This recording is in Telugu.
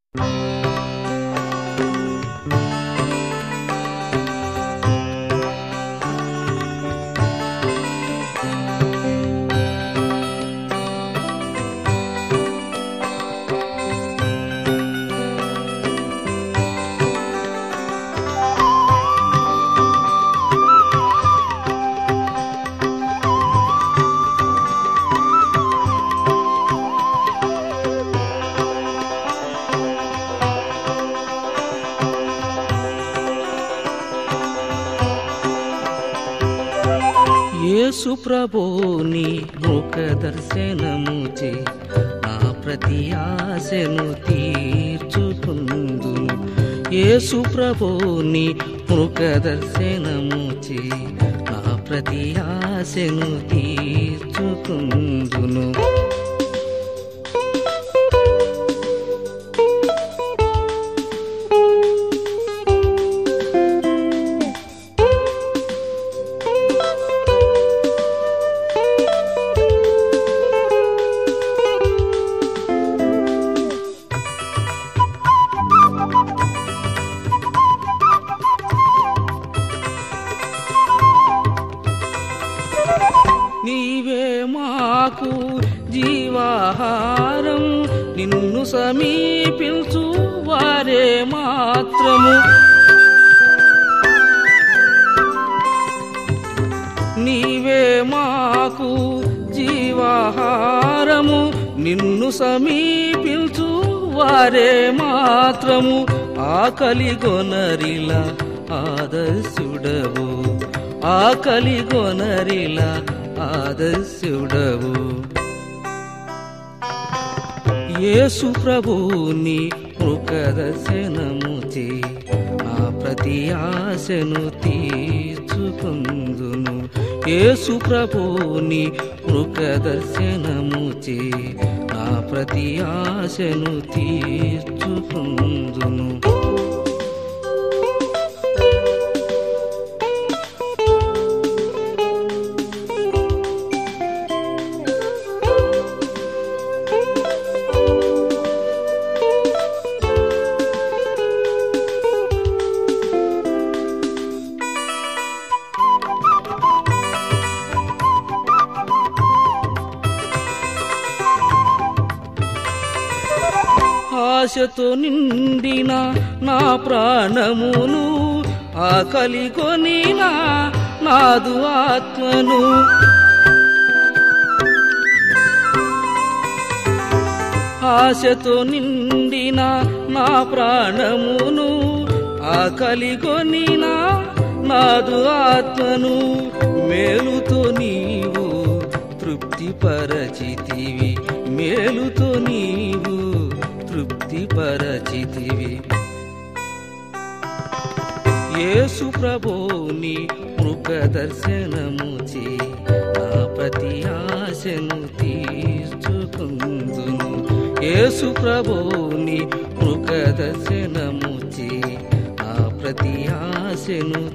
యేసు ప్రభుని ముఖ దర్శనము చే నా ప్రతి ఆశను తీర్చుకుందును యేసు ప్రభుని ముఖ దర్శనము చే నా ప్రతి ఆశను తీర్చుకుందును నీవే మాకు జీవాహారం నిన్ను సమీపించు వారే మాత్రము నీవే మాకు జీవాహారము నిన్ను సమీపించు వారే మాత్రము ఆకలి గొనరిల ఆదర్శుడవు ఆకలి గొనరిల ఆదర్శుడవు యేసు ప్రభుని మృగదర్శనము చే ఆ ప్రతి ఆశను తీర్చుకుందును యేసు ప్రభుని మృగదర్శనము చే ఆ ప్రతి ఆశను తీర్చుకుందును ఆశతో నిండిన నా ప్రాణమును ఆకలి కొనిన నాదు ఆత్మను ఆశతో నిండిన నా ప్రాణమును ఆకలి కొనిన నాదు ఆత్మను మేలుతో నీవు తృప్తిపరచితివి మేలుతో నీవు తృప్తిపరచితివి యేసు ప్రభుని మృగ దర్శనము చే నా ప్రతి ఆశను తీర్చుకుందును యేసు ప్రభుని మృగ దర్శనము చే నా ప్రతి ఆశను